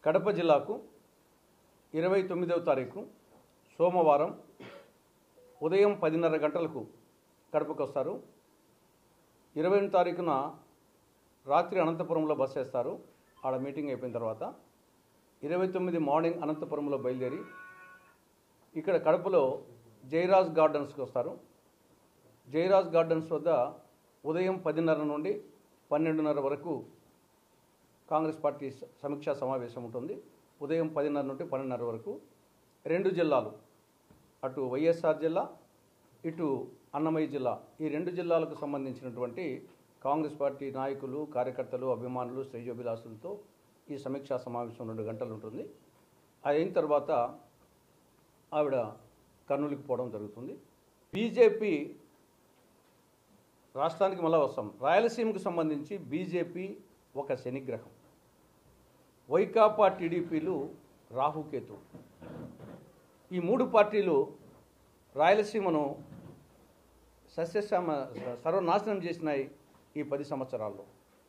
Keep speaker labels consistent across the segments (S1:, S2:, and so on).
S1: కడప జిల్లాకు ఇరవై తొమ్మిదవ తారీఖు సోమవారం ఉదయం పదిన్నర గంటలకు కడపకు వస్తారు ఇరవై తారీఖున రాత్రి అనంతపురంలో బస్ వేస్తారు ఆడ మీటింగ్ అయిపోయిన తర్వాత ఇరవై తొమ్మిది మార్నింగ్ అనంతపురంలో బయలుదేరి ఇక్కడ కడపలో జయరాజ్ గార్డెన్స్కి వస్తారు జయరాజ్ గార్డెన్స్ వద్ద ఉదయం పదిన్నర నుండి పన్నెండున్నర వరకు కాంగ్రెస్ పార్టీ స- సమీక్షా సమావేశం ఉంటుంది ఉదయం పదిన్నర నుండి పన్నెండున్నర వరకు రెండు జిల్లాలు అటు వైఎస్ఆర్ జిల్లా ఇటు అన్నమయ్య జిల్లా ఈ రెండు జిల్లాలకు సంబంధించినటువంటి కాంగ్రెస్ పార్టీ నాయకులు కార్యకర్తలు అభిమానులు శ్రేయోభిలాసులతో ఈ సమీక్షా సమావేశం రెండు గంటలు ఉంటుంది అది అయిన తర్వాత ఆవిడ కర్నూలుకి పోవడం జరుగుతుంది బీజేపీ రాష్ట్రానికి మళ్ళా వస్తాం రాయలసీమకు సంబంధించి బీజేపీ ఒక శనిగ్రహం వైకాపా టీడీపీలు రాహుకేతు ఈ మూడు పార్టీలు రాయలసీమను సస్యశ్యామ సర్వనాశనం చేసినాయి ఈ పది సంవత్సరాల్లో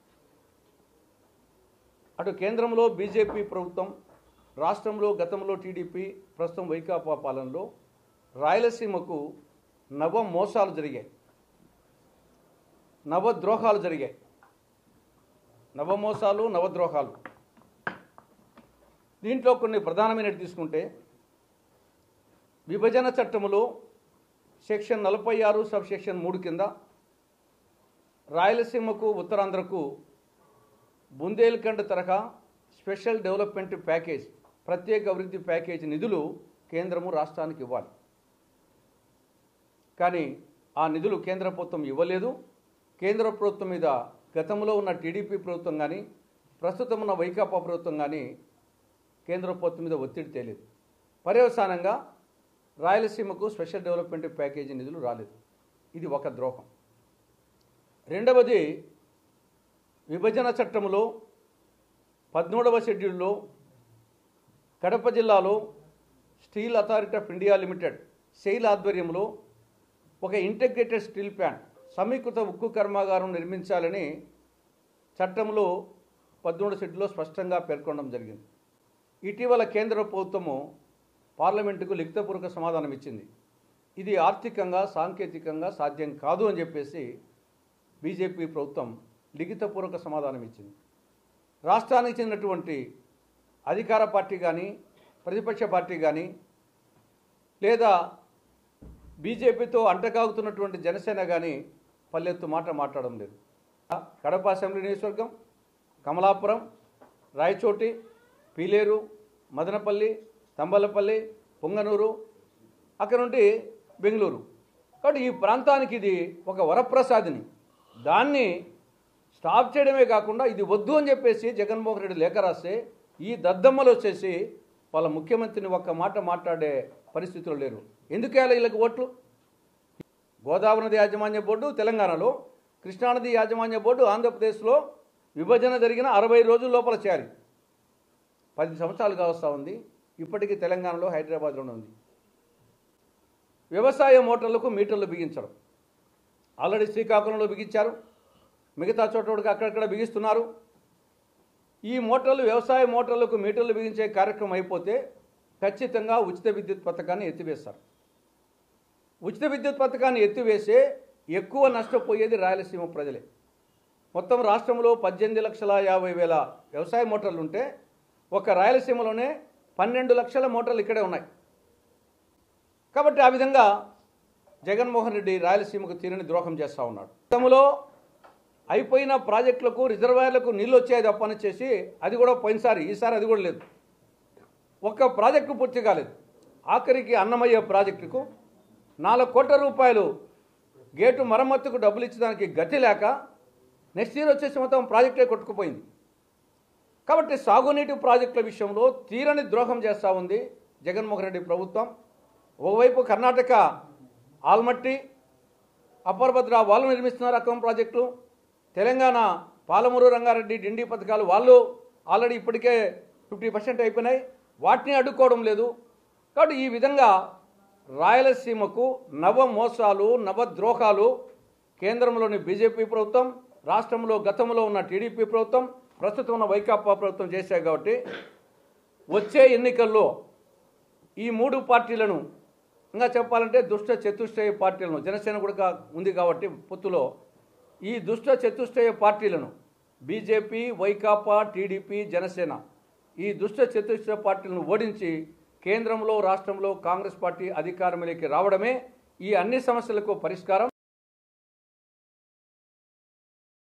S1: అటు కేంద్రంలో బీజేపీ ప్రభుత్వం రాష్ట్రంలో గతంలో టీడీపీ ప్రస్తుతం వైకాపా పాలనలో రాయలసీమకు నవ మోసాలు జరిగాయి నవద్రోహాలు జరిగాయి నవమోసాలు నవద్రోహాలు దీంట్లో కొన్ని ప్రధానమైనవి తీసుకుంటే విభజన చట్టములో సెక్షన్ నలభై ఆరు సబ్ సెక్షన్ మూడు కింద రాయలసీమకు ఉత్తరాంధ్రకు బుందేల్ఖండ్ తరహా స్పెషల్ డెవలప్మెంట్ ప్యాకేజ్ ప్రత్యేక అభివృద్ధి ప్యాకేజ్ నిధులు కేంద్రము రాష్ట్రానికి ఇవ్వాలి కానీ ఆ నిధులు కేంద్ర ప్రభుత్వం ఇవ్వలేదు కేంద్ర ప్రభుత్వం మీద గతంలో ఉన్న టీడీపీ ప్రభుత్వం కానీ ప్రస్తుతం ఉన్న వైకాపా ప్రభుత్వం కానీ కేంద్ర ప్రభుత్వం మీద ఒత్తిడి తేలేదు పర్యవసానంగా రాయలసీమకు స్పెషల్ డెవలప్మెంట్ ప్యాకేజీ నిధులు రాలేదు ఇది ఒక ద్రోహం రెండవది విభజన చట్టంలో పద్మూడవ షెడ్యూల్లో కడప జిల్లాలో steel authority of India limited SAIL ఆధ్వర్యంలో ఒక ఇంటిగ్రేటెడ్ స్టీల్ ప్లాంట్ సమీకృత ఉక్కు కర్మాగారం నిర్మించాలని చట్టంలో పద్మూడు షెడ్యూల్లో స్పష్టంగా పేర్కొనడం జరిగింది ఇటీవల కేంద్ర ప్రభుత్వము పార్లమెంటుకు లిఖితపూర్వక సమాధానం ఇచ్చింది ఇది ఆర్థికంగా సాంకేతికంగా సాధ్యం కాదు అని చెప్పేసి బీజేపీ ప్రభుత్వం లిఖితపూర్వక సమాధానం ఇచ్చింది రాష్ట్రానికి చెందినటువంటి అధికార పార్టీ కానీ ప్రతిపక్ష పార్టీ కానీ లేదా బీజేపీతో అంటకాగుతున్నటువంటి జనసేన కానీ పల్లెత్తు మాట మాట్లాడడం లేదు కడప అసెంబ్లీ నియోజకవర్గం కమలాపురం రాయచోటి పీలేరు మదనపల్లి తంబలపల్లి పొంగనూరు అక్కడ నుండి బెంగళూరు కాబట్టి ఈ ప్రాంతానికి ఇది ఒక వరప్రసాదిని దాన్ని స్టాప్ చేయడమే కాకుండా ఇది వద్దు అని చెప్పేసి జగన్మోహన్ రెడ్డి లేఖ రాస్తే ఈ దద్దమ్మలు వచ్చేసి వాళ్ళ ముఖ్యమంత్రిని ఒక్క మాట మాట్లాడే పరిస్థితులు లేరు ఎందుకు వేయాలి వీళ్ళకి ఓట్లు గోదావరి నది యాజమాన్య బోర్డు తెలంగాణలో కృష్ణానది యాజమాన్య బోర్డు ఆంధ్రప్రదేశ్లో విభజన జరిగిన అరవై రోజుల లోపల చేయాలి పది సంవత్సరాలు కావస్తూ ఉంది ఇప్పటికీ తెలంగాణలో హైదరాబాద్లోనే ఉంది వ్యవసాయ మోటార్లకు మీటర్లు బిగించడం ఆల్రెడీ శ్రీకాకుళంలో బిగించారు మిగతా చోట కూడా అక్కడక్కడ బిగిస్తున్నారు ఈ మోటార్లు వ్యవసాయ మోటార్లకు మీటర్లు బిగించే కార్యక్రమం అయిపోతే ఖచ్చితంగా ఉచిత విద్యుత్ పథకాన్ని ఎత్తివేస్తారు ఉచిత విద్యుత్ పథకాన్ని ఎత్తివేసే ఎక్కువ నష్టపోయేది రాయలసీమ ప్రజలే మొత్తం రాష్ట్రంలో పద్దెనిమిది లక్షల యాభై వేల వ్యవసాయ మోటార్లు ఉంటే ఒక రాయలసీమలోనే పన్నెండు లక్షల మోటార్లు ఇక్కడే ఉన్నాయి కాబట్టి ఆ విధంగా జగన్మోహన్ రెడ్డి రాయలసీమకు తీరని ద్రోహం చేస్తూ ఉన్నాడు గతంలో అయిపోయిన ప్రాజెక్టులకు రిజర్వాయర్లకు నీళ్ళు వచ్చాయి తప్పని చేసి అది కూడా పోయినసారి ఈసారి అది కూడా లేదు ఒక్క ప్రాజెక్టు పూర్తి కాలేదు ఆఖరికి అన్నమయ్య ప్రాజెక్టుకు నాలుగు కోట్ల రూపాయలు గేటు మరమ్మతుకు డబ్బులు ఇచ్చడానికి గతి లేక నెక్స్ట్ ఇయర్ వచ్చేసి మొత్తం ప్రాజెక్టే కొట్టుకుపోయింది కాబట్టి సాగునీటి ప్రాజెక్టుల విషయంలో తీరని ద్రోహం చేస్తూ ఉంది జగన్మోహన్ రెడ్డి ప్రభుత్వం ఒకవైపు కర్ణాటక ఆల్మట్టి అప్పర్భద్ర వాళ్ళు నిర్మిస్తున్నారు అక్రమ ప్రాజెక్టులు తెలంగాణ పాలమూరు రంగారెడ్డి డిండి పథకాలు వాళ్ళు ఆల్రెడీ ఇప్పటికే ఫిఫ్టీ పర్సెంట్ అయిపోయినాయి వాటిని అడ్డుకోవడం లేదు కాబట్టి ఈ విధంగా రాయలసీమకు నవ మోసాలు నవ ద్రోహాలు కేంద్రంలోని బీజేపీ ప్రభుత్వం రాష్ట్రంలో గతంలో ఉన్న టీడీపీ ప్రభుత్వం ప్రస్తుతం ఉన్న వైకాపా ప్రభుత్వం చేశాయి కాబట్టి వచ్చే ఎన్నికల్లో ఈ మూడు పార్టీలను ఇంకా చెప్పాలంటే దుష్ట చతుష్టయ పార్టీలను జనసేన కూడా కా- ఉంది కాబట్టి పొత్తులో ఈ దుష్ట చతుష్టయ పార్టీలను బీజేపీ వైకాపా టీడీపీ జనసేన ఈ దుష్ట చతుష్టయ పార్టీలను ఓడించి కేంద్రంలో రాష్ట్రంలో కాంగ్రెస్ పార్టీ అధికారంలోకి రావడమే ఈ అన్ని సమస్యలకు పరిష్కారం